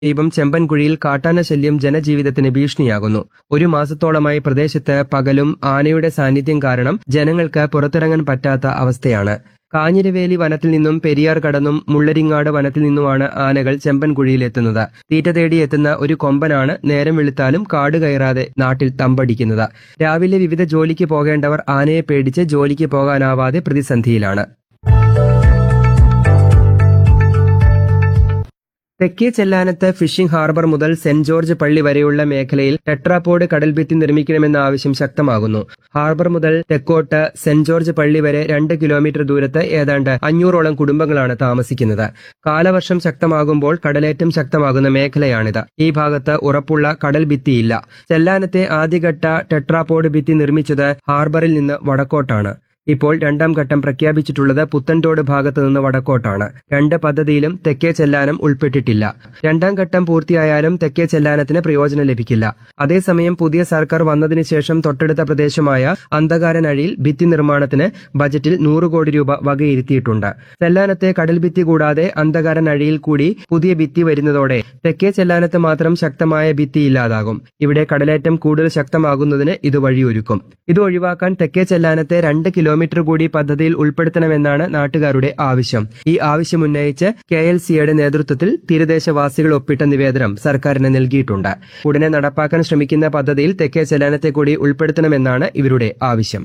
സമീപം ചെമ്പൻകുഴിയിൽ കാട്ടാന ശല്യം ജനജീവിതത്തിന് ഭീഷണിയാകുന്നു ഒരു മാസത്തോളമായി പ്രദേശത്ത് പകലും ആനയുടെ സാന്നിധ്യം കാരണം ജനങ്ങൾക്ക് പുറത്തിറങ്ങാൻ പറ്റാത്ത അവസ്ഥയാണ് കാഞ്ഞിരവേലി വനത്തിൽ നിന്നും പെരിയാർ കടന്നും മുള്ളരിങ്ങാട് വനത്തിൽ നിന്നുമാണ് ആനകൾ ചെമ്പൻകുഴിയിലെത്തുന്നത് തീറ്റ തേടി എത്തുന്ന ഒരു കൊമ്പനാണ് നേരം വെളുത്താലും കാട് കയറാതെ നാട്ടിൽ തമ്പടിക്കുന്നത് രാവിലെ വിവിധ ജോലിക്ക് പോകേണ്ടവർ ആനയെ പേടിച്ച് ജോലിക്ക് പോകാനാവാതെ പ്രതിസന്ധിയിലാണ് തെക്കേ ചെല്ലാനത്ത് ഫിഷിംഗ് ഹാർബർ മുതൽ സെന്റ് ജോർജ് പള്ളി വരെയുള്ള മേഖലയിൽ ടെട്രാപോഡ് കടൽഭിത്തി നിർമ്മിക്കണമെന്ന ആവശ്യം ശക്തമാകുന്നു ഹാർബർ മുതൽ തെക്കോട്ട് സെന്റ് ജോർജ് പള്ളി വരെ രണ്ട് കിലോമീറ്റർ ദൂരത്ത് ഏതാണ്ട് അഞ്ഞൂറോളം കുടുംബങ്ങളാണ് താമസിക്കുന്നത് കാലവർഷം ശക്തമാകുമ്പോൾ കടലേറ്റം ശക്തമാകുന്ന മേഖലയാണിത് ഈ ഭാഗത്ത് ഉറപ്പുള്ള കടൽ ഭിത്തിയില്ല ചെല്ലാനത്തെ ആദ്യഘട്ട ടെട്രാപോഡ് ഭിത്തി നിർമ്മിച്ചത് ഹാർബറിൽ നിന്ന് വടക്കോട്ടാണ് ഇപ്പോൾ രണ്ടാം ഘട്ടം പ്രഖ്യാപിച്ചിട്ടുള്ളത് പുത്തൻതോട് ഭാഗത്ത് നിന്ന് വടക്കോട്ടാണ് രണ്ട് പദ്ധതിയിലും തെക്കേ ചെല്ലാനം ഉൾപ്പെട്ടിട്ടില്ല രണ്ടാം ഘട്ടം പൂർത്തിയായാലും തെക്കേ ചെല്ലാനത്തിന് പ്രയോജനം ലഭിക്കില്ല അതേസമയം പുതിയ സർക്കാർ വന്നതിന് ശേഷം തൊട്ടടുത്ത പ്രദേശമായ അന്ധകാരനഴിയിൽ ഭിത്തി നിർമ്മാണത്തിന് ബജറ്റിൽ നൂറ് കോടി രൂപ വകയിരുത്തിയിട്ടുണ്ട് ചെല്ലാനത്തെ കടൽ ഭിത്തി കൂടാതെ അന്ധകാരനഴിയിൽ കൂടി പുതിയ ഭിത്തി വരുന്നതോടെ തെക്കേ ചെല്ലാനത്ത് മാത്രം ശക്തമായ ഭിത്തി ഇല്ലാതാകും ഇവിടെ കടലേറ്റം കൂടുതൽ ശക്തമാകുന്നതിന് ഇത് വഴിയൊരുക്കും ഇത് ഒഴിവാക്കാൻ തെക്കേ ചെല്ലാനത്തെ രണ്ട് കിലോമീറ്റർ കൂടി പദ്ധതിയിൽ ഉൾപ്പെടുത്തണമെന്നാണ് നാട്ടുകാരുടെ ആവശ്യം ഈ ആവശ്യം ഉന്നയിച്ച് കെ എൽ സിയുടെ നേതൃത്വത്തിൽ തീരദേശവാസികൾ ഒപ്പിട്ട നിവേദനം സർക്കാരിന് നൽകിയിട്ടുണ്ട് ഉടനെ നടപ്പാക്കാൻ ശ്രമിക്കുന്ന പദ്ധതിയിൽ തെക്കേ ചെല്ലാനത്തെ കൂടി ഉൾപ്പെടുത്തണമെന്നാണ് ഇവരുടെ ആവശ്യം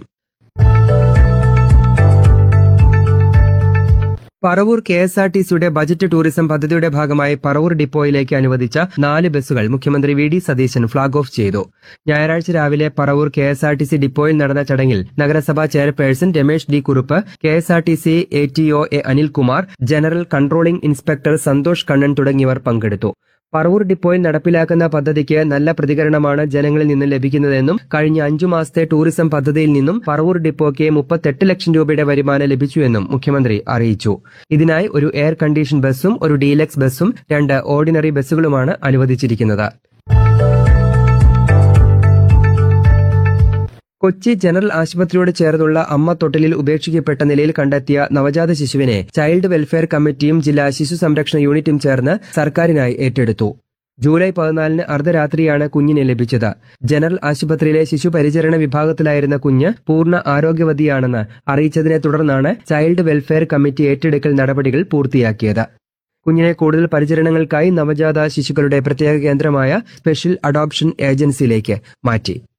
Paravur K S R T സിയുടെ ബജറ്റ് ടൂറിസം പദ്ധതിയുടെ ഭാഗമായി പറവൂർ ഡിപ്പോയിലേക്ക് അനുവദിച്ച നാല് ബസ്സുകൾ മുഖ്യമന്ത്രി V D Satheesan flag off ചെയ്തു ഞായറാഴ്ച രാവിലെ Paravur K S R T C ഡിപ്പോയിൽ നടന്ന ചടങ്ങിൽ നഗരസഭാ chairperson Ramesh D Kurup K S R T C A T O A Anilkumar general controlling inspector Santhosh Kannan തുടങ്ങിയവർ പങ്കെടുത്തു പറവൂർ ഡിപ്പോയിൽ നടപ്പിലാക്കുന്ന പദ്ധതിക്ക് നല്ല പ്രതികരണമാണ് ജനങ്ങളിൽ നിന്ന് ലഭിക്കുന്നതെന്നും കഴിഞ്ഞ അഞ്ചു മാസത്തെ ടൂറിസം പദ്ധതിയിൽ നിന്നും പറവൂർ ഡിപ്പോയ്ക്ക് മുപ്പത്തെട്ട് ലക്ഷം രൂപയുടെ വരുമാനം ലഭിച്ചുവെന്നും മുഖ്യമന്ത്രി അറിയിച്ചു ഇതിനായി ഒരു എയർ കണ്ടീഷൻ ബസ്സും ഒരു ഡീലക്സ് ബസ്സും രണ്ട് ഓർഡിനറി ബസ്സുകളുമാണ് അനുവദിച്ചിരിക്കുന്നത് കൊച്ചി ജനറൽ ആശുപത്രിയോട് ചേർന്നുള്ള അമ്മ തൊട്ടിലിൽ ഉപേക്ഷിക്കപ്പെട്ട നിലയിൽ കണ്ടെത്തിയ നവജാത ശിശുവിനെ ചൈൽഡ് വെൽഫെയർ കമ്മിറ്റിയും ജില്ലാ ശിശു സംരക്ഷണ യൂണിറ്റും ചേർന്ന് സർക്കാരിനായി ഏറ്റെടുത്തു ജൂലൈ പതിനാലിന് അർദ്ധരാത്രിയാണ് കുഞ്ഞിനെ ലഭിച്ചത് ജനറൽ ആശുപത്രിയിലെ ശിശു പരിചരണ വിഭാഗത്തിലായിരുന്ന കുഞ്ഞ് പൂർണ്ണ ആരോഗ്യവതിയാണെന്ന് അറിയിച്ചതിനെ തുടർന്നാണ് ചൈൽഡ് വെൽഫെയർ കമ്മിറ്റി ഏറ്റെടുക്കൽ നടപടികൾ പൂർത്തിയാക്കിയത് കുഞ്ഞിനെ കൂടുതൽ പരിചരണങ്ങൾക്കായി നവജാത ശിശുക്കളുടെ പ്രത്യേക കേന്ദ്രമായ സ്പെഷ്യൽ അഡോപ്ഷൻ ഏജൻസിയിലേക്ക് മാറ്റി